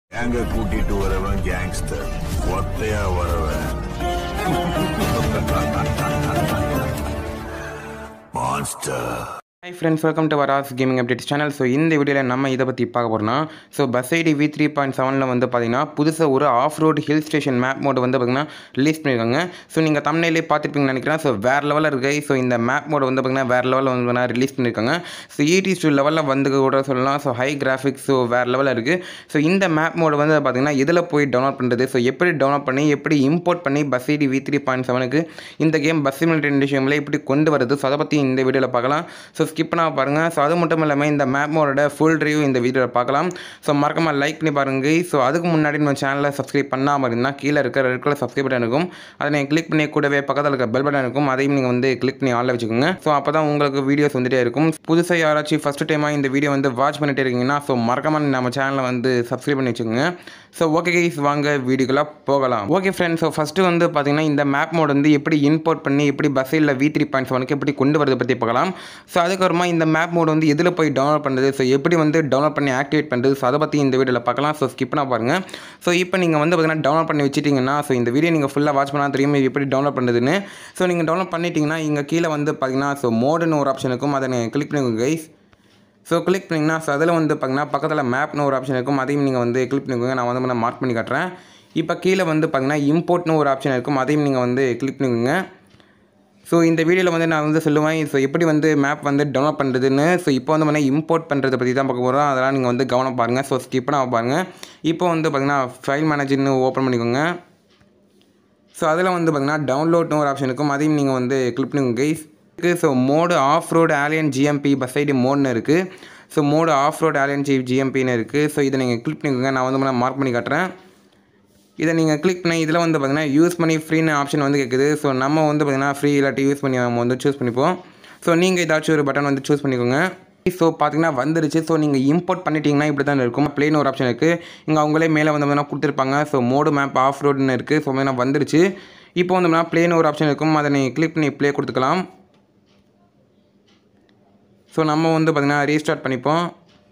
கேங்க கூட்டிட்டு வரவன் கேங்ஸ்டர் ஒத்தையா வரவன் monster hi friends welcome to வராஸ் கேமிங் அப்டேட் சேனல் ஸோ இந்த வீடியோவில் நம்ம இதை பற்றி பார்க்க போகிறோம்னா so bus ID V three point செவனில் வந்து பார்த்தீங்கன்னா புதுசாக ஒரு off road hill station map mod வந்து பார்த்தீங்கன்னா ரிலீஸ் பண்ணியிருக்காங்க ஸோ நீங்கள் தமிழ்லேயே பார்த்துருப்பீங்கன்னு நினைக்கிறேன் ஸோ வேறு லெவலில் இருக்கு ஸோ இந்த மேப் மோடு வந்து பார்த்தீங்கன்னா வேறு லெவலில் வந்து பார்த்தீங்கன்னா ரிலீஸ் பண்ணியிருக்காங்க ஸோ ஈடி டூ லெவலில் வந்து கூட சொல்லலாம் ஸோ ஹை கிராஃபிக்ஸ் ஸோ வேறு லெவலில் இருக்குது ஸோ இந்த மேப் மோடு வந்து பார்த்தீங்கன்னா இதில் போய் டவுன்லோட் பண்ணுறது ஸோ எப்படி டவுன்லோட் பண்ணி எப்படி இம்போர்ட் பண்ணி bus ID V three point செவனுக்கு இந்த கேம் பஸ் சிமிலிட்டேன் விஷயங்கள எப்படி கொண்டு வருது ஸோ அதை பற்றி இந்த வீடியோவில் பார்க்கலாம் ஸோ ஸ்கிப் பண்ணாம பாருங்கள் ஸோ அது மட்டும் இல்லாமல் இந்த மேப் மோடோட ஃபுல் ரிவ்யூ இந்த வீடியோவில் பார்க்கலாம் ஸோ மறக்காம லைக் பண்ணி பாருங்க ஸோ அதுக்கு முன்னாடி நம்ம சேனலை சப்ஸ்கிரைப் பண்ணாமல் இருந்தால் கீழே இருக்க ரெட் கலர் சப்ஸ்கிரைப் பட்டன் இருக்கும் அதை நீங்கள் கிளிக் பண்ணி கூடவே பக்கத்தில் இருக்க பெல் பட்டன் இருக்கும் அதையும் நீங்கள் வந்து கிளிக் பண்ணி ஆளில் வச்சுக்கோங்க ஸோ அப்போ தான் உங்களுக்கு வீடியோஸ் வந்துட்டே இருக்கும் புதுசாக யாராச்சும் ஃபஸ்ட் டைமாக இந்த வீடியோ வந்து வாட்ச் பண்ணிட்டே இருக்கீங்கன்னா ஸோ மறக்காம நம்ம சேனலை வந்து சப்ஸ்கிரைப் பண்ணி வச்சுக்கோங்க ஸோ ஓகே கைஸ் வாங்க வீடியோக்குள்ளே போகலாம் ஓகே ஃப்ரெண்ட்ஸ் ஸோ ஃபஸ்ட்டு வந்து பார்த்தீங்கன்னா இந்த மேப் மோட் வந்து எப்படி இம்போர்ட் பண்ணி எப்படி பஸ்ஸில் வி த்ரீ பாயிண்ட் செவனுக்கு எப்படி கொண்டு வரதை பற்றி பார்க்கலாம் ஸோ அதுக்கப்புறமா இந்த மேப் மோட் வந்து எதில் போய் டவுன்லோட் பண்ணுறது ஸோ எப்படி வந்து டவுன்லோட் பண்ணி ஆக்டிவேட் பண்ணுறது ஸோ அதை பற்றி இந்த வீடியோவில் பார்க்கலாம் ஸோ ஸ்கிப் பண்ண பாருங்கள் ஸோ இப்போ நீங்கள் வந்து பார்த்தீங்கன்னா டவுன்லோட் பண்ணி வச்சிட்டிங்கன்னா ஸோ இந்த வீடியோ நீங்கள் ஃபுல்லாக வாட்ச் பண்ணால் தெரியும் இது எப்படி டவுன்லோட் பண்ணுறதுன்னு ஸோ நீங்கள் டவுன்லோட் பண்ணிட்டீங்கன்னா இங்கே கீழே வந்து பார்த்தீங்கன்னா ஸோ மோடுன்னு ஒரு ஆப்ஷன் இருக்கும் அதை நீங்கள் கிளிக் பண்ணுங்க கைஸ் ஸோ கிளிக் பண்ணிங்கன்னா ஸோ அதில் வந்து பார்த்தீங்கன்னா பக்கத்தில் மேப்னு ஒரு ஆப்ஷன் இருக்கும் அதையும் நீங்கள் வந்து கிளிக் பண்ணிக்கோங்க நான் வந்து மார்க் பண்ணி காட்டுறேன் இப்போ கீழே வந்து பார்த்தீங்கன்னா இம்போர்ட்னு ஒரு ஆப்ஷன் இருக்கும் அதையும் நீங்கள் வந்து கிளிக் பண்ணிக்கோங்க ஸோ இந்த வீடியோவில் வந்து நான் வந்து சொல்லுவேன் ஸோ எப்படி வந்து மேப் வந்து டவுன்லோட் பண்ணுறதுன்னு ஸோ இப்போ வந்து பார்த்தீங்கன்னா இம்போர்ட் பண்ணுறதை பற்றி தான் பார்க்க போகிறோம் அதெல்லாம் நீங்கள் வந்து கவனம் பாருங்கள் ஸோ ஸ்கிப் பண்ணாம பாருங்கள் இப்போ வந்து பார்த்தீங்கன்னா ஃபைல் மேனேஜர்னு ஓப்பன் பண்ணிக்கோங்க ஸோ அதில் வந்து பார்த்தீங்கன்னா டவுன்லோட்னு ஒரு ஆப்ஷன் இருக்கும் அதையும் நீங்கள் வந்து கிளிக் பண்ணுங்க கைஸ் இருக்குது so mod off road alien GMB bus ID மோட்னு இருக்குது so mod off road alien G ஜிஎம்பின்னு இருக்குது ஸோ இதை நீங்கள் கிளிக் பண்ணிக்கோங்க நான் வந்து மார்க் பண்ணி காட்டுறேன் இதை நீங்கள் கிளிக் பண்ணி இதில் வந்து பார்த்தீங்கன்னா யூஸ் பண்ணி ஃப்ரீன்னு ஆப்ஷன் வந்து கேட்குது ஸோ நம்ம வந்து பார்த்தீங்கன்னா ஃப்ரீ இல்லாட்டி யூஸ் பண்ணி நம்ம வந்து சூஸ் பண்ணிப்போம் ஸோ நீங்கள் ஏதாச்சும் ஒரு பட்டன் வந்து சூஸ் பண்ணிக்கோங்க ஸோ பார்த்தீங்கன்னா வந்துருச்சு ஸோ நீங்கள் இம்போர்ட் பண்ணிட்டீங்கன்னா இப்படி தான் இருக்கும் ப்ளேன் ஒரு ஆப்ஷன் இருக்குது இங்கே அவங்களே மேலே வந்து பார்த்தீங்கன்னா கொடுத்துருப்பாங்க ஸோ மோடு மேப் ஆஃப் ரோடுன்னு இருக்குது ஸோ பார்த்தீங்கன்னா வந்துருச்சு இப்போ வந்து பார்த்தீங்கன்னா ப்ளேன் ஒரு ஆப்ஷன் இருக்கும் அதை நீங்கள் கிளிக் பண்ணி ப்ளே கொடுத்துக்கலாம் ஸோ நம்ம வந்து பார்த்திங்கன்னா ரீஸ்டார்ட் பண்ணிப்போம்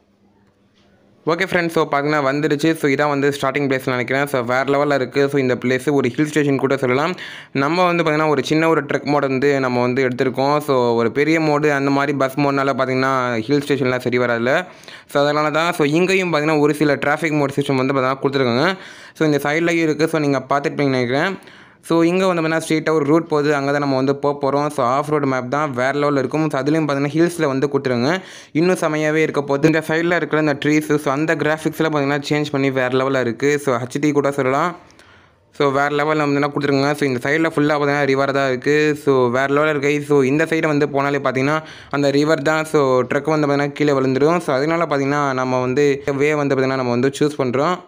ஓகே ஃப்ரெண்ட்ஸ் ஸோ பார்த்தீங்கன்னா வந்துடுச்சு ஸோ இதான் வந்து ஸ்டார்டிங் பிளேஸ் நினைக்கிறேன் ஸோ வேறு லெவலில் இருக்குது ஸோ இந்த பிளேஸ் ஒரு ஹில் ஸ்டேஷன் கூட சொல்லலாம் நம்ம வந்து பார்த்திங்கன்னா ஒரு சின்ன ஒரு ட்ரக் மோட் வந்து நம்ம வந்து எடுத்திருக்கோம் ஸோ ஒரு பெரிய மோடு அந்த மாதிரி பஸ் மோட்னால பார்த்திங்கன்னா ஹில் ஸ்டேஷன்லாம் சரி வராதுல ஸோ அதனால தான் ஸோ இங்கேயும் பார்த்திங்கன்னா ஒரு சில டிராஃபிக் மோட் சிஸ்டம் வந்து பார்த்திங்கன்னா கொடுத்துருக்காங்க ஸோ இந்த சைட்லையும் இருக்குது ஸோ நீங்கள் பார்த்துருப்பீங்கன்னு நினைக்கிறேன் ஸோ இங்கே வந்து பார்த்தீங்கன்னா ஸ்ட்ரெயிட்டாக ஒரு ரூட் போகுது அங்கே தான் நம்ம வந்து போக போகிறோம் ஸோ ஆஃப் ரோடு மேப் தான் வேறு லெவலில் இருக்கும் ஸோ அதுலேயும் பார்த்தீங்கன்னா ஹில்ஸில் வந்து கொடுத்துருங்க இன்னும் செமையாகவே இருக்க போகுது இந்த சைடில் இருக்கிற இந்த ட்ரீஸ் ஸோ அந்த கிராஃபிக்ஸில் பார்த்தீங்கன்னா சேஞ்ச் பண்ணி வேறு லெவலில் இருக்குது ஸோ ஹச்டி கூட சொல்லலாம் ஸோ வேறு லெவலில் வந்து கொடுத்துருங்க ஸோ இந்த சைடில் ஃபுல்லாக பார்த்தீங்கன்னா ரிவர் தான் இருக்குது ஸோ வேறு லெவலில் இருக்கு ஸோ இந்த சைடு வந்து போனாலே பார்த்தீங்கன்னா அந்த ரிவர் தான் ஸோ ட்ரக் வந்து பார்த்தீங்கன்னா கீழே விழுந்துடும் ஸோ அதனால பார்த்தீங்கன்னா நம்ம வந்து வே வந்து பார்த்தீங்கன்னா நம்ம வந்து சூஸ் பண்ணுறோம்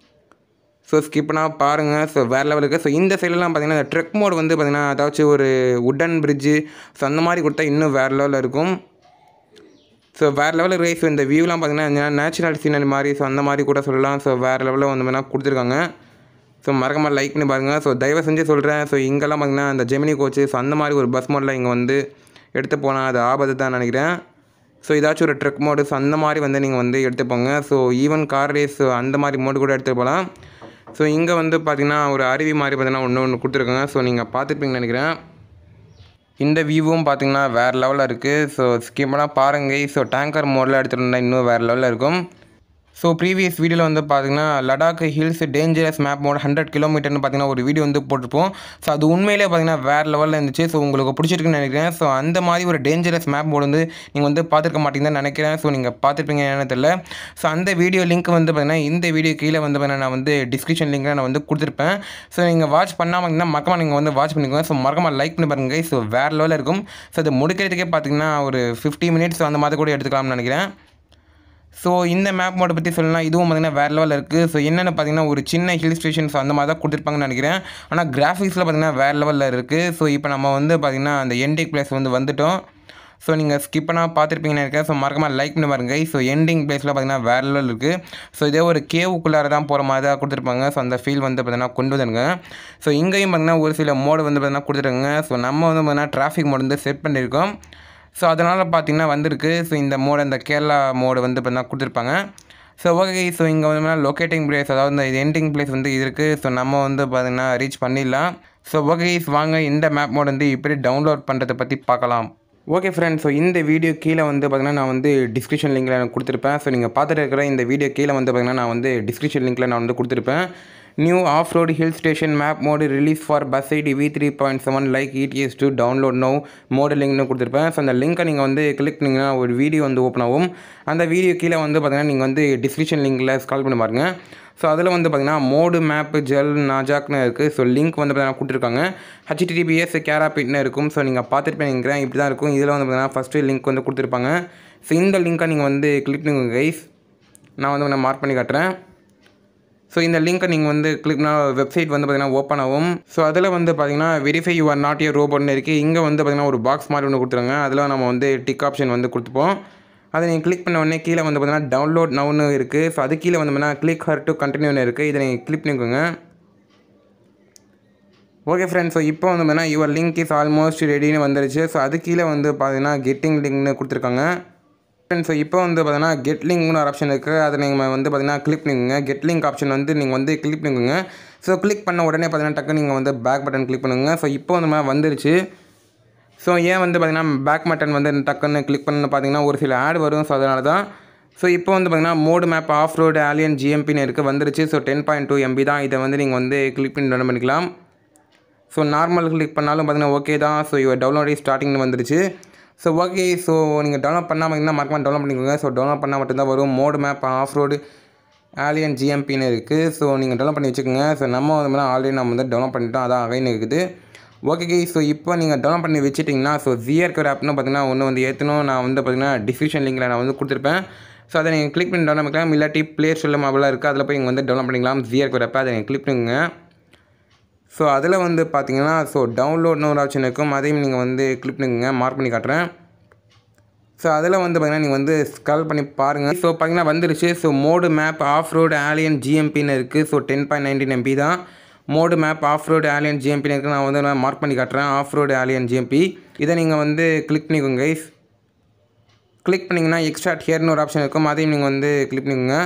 ஸோ ஸ்கிப்னா பாருங்கள் ஸோ வேறு லெவல் இருக்குது ஸோ இந்த சைட்லலாம் பார்த்தீங்கன்னா இந்த ட்ரெக் மோட் வந்து பார்த்தீங்கன்னா ஏதாச்சும் ஒரு உடன் பிரிட்ஜு ஸோ அந்த மாதிரி கொடுத்தா இன்னும் வேறு லெவலில் இருக்கும் ஸோ வேறு லெவலில் ரேஸ் இந்த வியூலாம் பார்த்தீங்கன்னா நேச்சுரல் சீனரி மாதிரி ஸோ அந்த மாதிரி கூட சொல்லலாம் ஸோ வேறு லெவலில் வந்து வேணால் கொடுத்துருக்காங்க ஸோ மறக்காம லைக் பண்ணி பாருங்கள் ஸோ தயவு செஞ்சு சொல்கிறேன் ஸோ இங்கெல்லாம் பார்த்தீங்கன்னா அந்த ஜெமினி கோச்சு ஸோ அந்த மாதிரி ஒரு பஸ் மோடில் இங்கே வந்து எடுத்து போனால் அது ஆபத்து தான் நினைக்கிறேன் ஸோ ஏதாச்சும் ஒரு ட்ரக் மோடு ஸோ அந்த மாதிரி வந்து நீங்கள் வந்து எடுத்துப்போங்க ஸோ ஈவன் கார் ரேஸ் அந்த மாதிரி மோடு கூட எடுத்துகிட்டு போகலாம் ஸோ இங்கே வந்து பார்த்திங்கன்னா ஒரு அருவி மாதிரி பார்த்தீங்கன்னா ஒன்று ஒன்று கொடுத்துருக்காங்க ஸோ நீங்கள் பார்த்துருப்பீங்கன்னு நினைக்கிறேன் இந்த வியூவும் பார்த்தீங்கன்னா வேறு லெவலில் இருக்குது ஸோ ஸ்கிப்பெல்லாம் பாருங்க ஸோ டேங்கர் மோடில் எடுத்துகிட்டு இருந்தால் இன்னும் வேறு லெவலில் இருக்கும் ஸோ ப்ரீவியஸ் வீடியோவில் வந்து பார்த்தீங்கன்னா Ladakh hills dangerous map mod hundred கிலோமீட்டர்னு பார்த்தீங்கன்னா ஒரு வீடியோ வந்து போட்டிருப்போம் ஸோ அது உண்மையிலே பார்த்தீங்கன்னா வேறு லெவலில் இருந்துச்சு ஸோ உங்களுக்கு பிடிச்சிருக்குன்னு நினைக்கிறேன் ஸோ அந்த மாதிரி ஒரு டேஞ்சரஸ் மேப் மோட் வந்து நீங்கள் வந்து பார்த்துருக்க மாட்டீங்கன்னு நினைக்கிறேன் ஸோ நீங்கள் பார்த்துருப்பீங்க என்னன்னு தெரியல ஸோ அந்த வீடியோ லிங்க் வந்து பார்த்தீங்கன்னா இந்த வீடியோ கீழே வந்து பார்த்தீங்கன்னா நான் வந்து டிஸ்கிரிப்ஷன் லிங்க்கில் நான் வந்து கொடுத்துருப்பேன் ஸோ நீங்கள் வாட்ச் பண்ணாமல் இருந்தால் மறக்காம நீங்கள் வந்து வாட்ச் பண்ணிக்கோங்க ஸோ மறக்காம லைக் பண்ணி பாருங்க ஸோ வேறு லெவலில் இருக்கும் ஸோ அது முடிக்கிறதுக்கே பார்த்தீங்கன்னா ஒரு ஃபிஃப்டி மினிட்ஸ் அந்த மாதிரி கூட எடுத்துக்கலாம்னு நினைக்கிறேன் ஸோ இந்த மேப் மோட்டை பற்றி சொல்லலாம் இதுவும் பார்த்தீங்கன்னா வேறு லெவலில் இருக்குது ஸோ என்னென்னு பார்த்தீங்கன்னா ஒரு சின்ன ஹில் ஸ்டேஷன்ஸ் அந்த மாதிரி தான் கொடுத்துருப்பாங்கன்னு நினைக்கிறேன் ஆனால் கிராஃபிக்ஸில் பார்த்தீங்கன்னா வேறு லெவலில் இருக்குது ஸோ இப்போ நம்ம வந்து பார்த்திங்கன்னா அந்த எண்டிங் பிளேஸ் வந்து வந்துட்டோம் ஸோ நீங்கள் ஸ்கிப் பண்ணால் பார்த்துருப்பீங்கன்னு இருக்கேன் ஸோ மறக்காம லைக் பண்ணி பாருங்க ஸோ எண்டிங் பிளேஸில் பார்த்தீங்கன்னா வேறு லெவல் இருக்குது ஸோ இதே ஒரு கேவுக்குள்ளார தான் போகிற மாதிரி தான் கொடுத்துருப்பாங்க ஸோ அந்த ஃபீல் வந்து பார்த்தீங்கன்னா கொண்டு வந்துருங்க ஸோ இங்கேயும் பார்த்தீங்கன்னா ஒரு சில மோடு வந்து பார்த்தீங்கன்னா கொடுத்துருங்க ஸோ நம்ம வந்து பார்த்தீங்கன்னா டிராஃபிக் மோடு வந்து செட் பண்ணியிருக்கோம் ஸோ அதனால் பார்த்தீங்கன்னா வந்திருக்கு ஸோ இந்த மோடு இந்த கேரளா மோடு வந்து பார்த்தீங்கன்னா கொடுத்துருப்பாங்க ஸோ ஓகே ஸோ இங்கே வந்து லொக்கேட்டிங் பிளேஸ் அதாவது இந்த எண்டிங் பிளேஸ் வந்து இது இருக்குது ஸோ நம்ம வந்து பார்த்திங்கன்னா ரீச் பண்ணிடலாம் ஸோ ஓகே வாங்க இந்த மேப் மோட் வந்து இப்படி டவுன்லோட் பண்ணுறதை பற்றி பார்க்கலாம் ஓகே ஃப்ரெண்ட்ஸ் ஸோ இந்த வீடியோ கீழே வந்து பார்த்தீங்கன்னா நான் வந்து டிஸ்கிரிப்ஷன் லிங்கில் நான் கொடுத்துருப்பேன் ஸோ நீங்கள் பார்த்துட்டு இருக்கிற இந்த வீடியோ கீழே வந்து பார்த்தீங்கன்னா நான் வந்து டிஸ்கிரிப்ஷன் லிங்கில் நான் வந்து கொடுத்துருப்பேன் new off road hill station map mod release for bus ID V three point seven like ETS to download no mod லிங்க்னு கொடுத்துருப்பேன் ஸோ அந்த லிங்க்கை நீங்கள் வந்து கிளிக் பண்ணிங்கன்னா ஒரு வீடியோ வந்து ஓப்பன் ஆகும் அந்த வீடியோ கீழே வந்து பார்த்தீங்கன்னா நீங்கள் வந்து டிஸ்கிரிப்ஷன் லிங்கில் ஸ்கால் பண்ணி பாருங்க ஸோ அதில் வந்து பார்த்தீங்கன்னா மோடு மேப்பு ஜெல் நாஜாக்னு இருக்குது ஸோ லிங்க் வந்து பார்த்தீங்கன்னா கொடுத்துருக்காங்க ஹச்டிடிபிஎஸ் கேராபிட்னு இருக்கும் ஸோ நீங்கள் பார்த்துருப்பேன் இப்படி தான் இருக்கும் இதில் வந்து பார்த்தீங்கன்னா ஃபஸ்ட்டு லிங்க் வந்து கொடுத்துருப்பாங்க ஸோ இந்த லிங்க்கை நீங்கள் வந்து கிளிக் பண்ணுங்க கைஸ் நான் வந்து நான் மார்க் பண்ணி காட்டுறேன் ஸோ இந்த லிங்க்கை நீங்கள் வந்து கிளிக் வெப்சைட் வந்து பார்த்தீங்கன்னா ஓப்பன் ஆகும் ஸோ அதில் வந்து பார்த்தீங்கன்னா verify you are not ear ரோபோட்னு இருக்குது இங்கே வந்து பார்த்தீங்கன்னா ஒரு பாக்ஸ் மாதிரி ஒன்று கொடுத்துருங்க அதில் நம்ம வந்து டிக் ஆப்ஷன் வந்து கொடுத்துப்போம் அதை நீங்கள் கிளிக் பண்ண உடனே கீழே வந்து பார்த்தீங்கன்னா டவுன்லோட் நவுன்னு இருக்குது ஸோ அது கீழே வந்து பார்த்தீங்கன்னா கிளிக் ஹர் டு கண்டினியூன்னு இருக்குது இதை நீங்கள் கிளிக் பண்ணிக்கோங்க ஓகே ஃப்ரெண்ட்ஸ் ஸோ இப்போ வந்து பார்த்தீங்கன்னா யுவர் லிங்க் இஸ் ஆல்மோஸ்ட் ரெடின்னு வந்துருச்சு ஸோ அது கீழே வந்து பார்த்தீங்கன்னா கெட்டிங் லிங்க்னு கொடுத்துருக்காங்க ஃப்ரெண்ட்ஸ் ஸோ இப்போ வந்து பார்த்தீங்கன்னா கெட் லிங்க்னு ஒரு ஆப்ஷன் இருக்குது அதை நீங்கள் வந்து பார்த்தீங்கன்னா கிளிக் பண்ணிக்கோங்க கெட் லிங்க் ஆப்ஷன் வந்து நீங்கள் வந்து கிளிக் பண்ணிக்கோங்க ஸோ கிளிக் பண்ண உடனே பார்த்தீங்கன்னா டக்கு நீங்கள் வந்து பேக் பட்டன் கிளிக் பண்ணுங்க ஸோ இப்போ வந்து மாதிரி வந்துருச்சு ஸோ ஏன் வந்து பார்த்தீங்கன்னா பேக் பட்டன் வந்து டக்குன்னு கிளிக் பண்ணு பார்த்தீங்கன்னா ஒரு சில ஆட் வரும் ஸோ அதனால தான் ஸோ இப்போ வந்து பார்த்தீங்கன்னா mod map off road alien ஜிஎம்பின்னு இருக்குது வந்துருச்சு so ten point two MB தான் இதை வந்து நீங்கள் வந்து கிளிக் பண்ணி டவுன் பண்ணிக்கலாம் ஸோ நார்மல் கிளிக் பண்ணாலும் பார்த்தீங்கன்னா ஓகே தான் ஸோ இவர் டவுன்லோட் ஸ்டார்டிங்னு வந்துருச்சு ஸோ ஓகே ஸோ நீங்கள் டவுன்லோட் பண்ணாமல் இருந்தால் மறக்காம டவுன்லோட் பண்ணிக்கோங்க ஸோ டவுன்லோட் பண்ணால் மட்டும்தான் வரும் mod map off road alien ஜிஎம்பின்னு இருக்குது ஸோ நீங்கள் டவுன்லோட் பண்ணி வச்சுக்கோங்க ஸோ நம்ம வந்து ஆல்ரெடி நம்ம வந்து டவுன்லோட் பண்ணிட்டோம் அதான் அகைன் இருக்குது ஓகே ஸோ இப்போ நீங்கள் டவுன்லோட் பண்ணி வச்சுட்டிங்கன்னா ஸோ ஜிஆர்கர் ஆப்னு பார்த்தீங்கன்னா ஒன்று வந்து ஏற்றணும் நான் வந்து பார்த்தீங்கன்னா டிஸ்கிரிப்ஷன் லிங்கில் நான் வந்து கொடுத்துருப்பேன் ஸோ அதை நீங்கள் கிளிக் பண்ணி டவுன்லோட் பண்ணிக்கலாம் இல்லாட்டி ப்ளே ஸ்டோரில் மொபைலாக இருக்குது அதில் போய் நீங்கள் வந்து டவுன்லோட் பண்ணிக்கலாம் ஜிஆர்கர் ஆப்பை அதை நீங்கள் கிளிக் பண்ணுங்க ஸோ அதில் வந்து பார்த்தீங்கன்னா ஸோ டவுன்லோட்னு ஒரு ஆப்ஷன் இருக்கும் அதையும் நீங்கள் வந்து கிளிக் பண்ணுங்க மார்க் பண்ணி காட்டுறேன் ஸோ அதில் வந்து பார்த்தீங்கன்னா நீங்கள் வந்து ஸ்கால் பண்ணி பாருங்கள் ஸோ பார்த்தீங்கன்னா வந்துருச்சு so mod map off road alien ஜிஎம்பின்னு இருக்குது so ten point nineteen MB தான் mod map off road alien ஜிஎம்பின்னு இருக்குது நான் வந்து நான் மார்க் பண்ணி காட்டுறேன் ஆஃப் ரோடு ஆலியன் ஜிஎம்பி இதை நீங்கள் வந்து கிளிக் பண்ணிக்கோங்க கைஸ் கிளிக் பண்ணிங்கன்னா எக்ஸ்ட்ரா ஹியர்னு ஒரு ஆப்ஷன் இருக்கும் அதையும் நீங்கள் வந்து கிளிக் பண்ணிக்கோங்க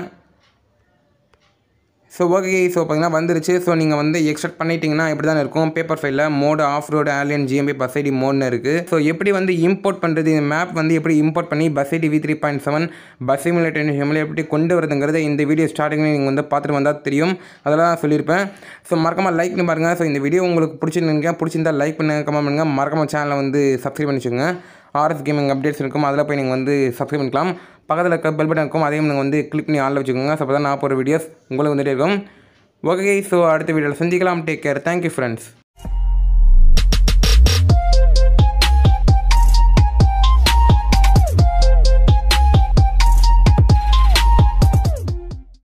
ஸோ ஓகே ஸோ பார்த்தீங்கன்னா வந்துருச்சு ஸோ நீங்கள் வந்து எக்ஸ்ட்ராக்ட் பண்ணிட்டீங்கன்னா இப்படி தான் இருக்கும் பேப்பர் ஃபைலில் mod off road alien GMB bus ID மோட்னு இருக்குது ஸோ எப்படி வந்து இம்போர்ட் பண்ணுறது இந்த மேப் வந்து எப்படி இம்போர்ட் பண்ணி bus ID V three point seven bus simulator ஹெமில் எப்படி கொண்டு வரதுங்கிறத இந்த வீடியோ ஸ்டார்டிங்கில் நீங்கள் வந்து பார்த்துட்டு வந்தால் தெரியும் அதெல்லாம் நான் சொல்லியிருப்பேன் ஸோ மறக்காமல் லைக் பண்ணி பாருங்கள் ஸோ இந்த வீடியோ உங்களுக்கு பிடிச்சிருந்தீங்க பிடிச்சிருந்தா லைக் பண்ணுங்க கமெண்ட் பண்ணுங்கள் மறக்காமல் சேனலை வந்து சப்ஸ்கிரைப் பண்ணி வச்சுக்கோங்க ஆர்எஸ் கேமிங் அப்டேட்ஸ் இருக்கும் அதில் போய் நீங்கள் வந்து சப்ஸ்கிரைப் பண்ணிக்கலாம் பக்கத்தில் இருக்க பெல் பட்டன் இருக்கும் அதையும் நீங்கள் வந்து கிளிக் பண்ணி ஆளில் வச்சுக்கோங்க ஸோ அப்போ தான் நான் போகிற வீடியோஸ் உங்களுக்கு வந்துட்டே இருக்கும் ஓகே ஸோ அடுத்த வீடியோவில் சந்திக்கலாம் டேக் கேர் தேங்க்யூ ஃப்ரெண்ட்ஸ்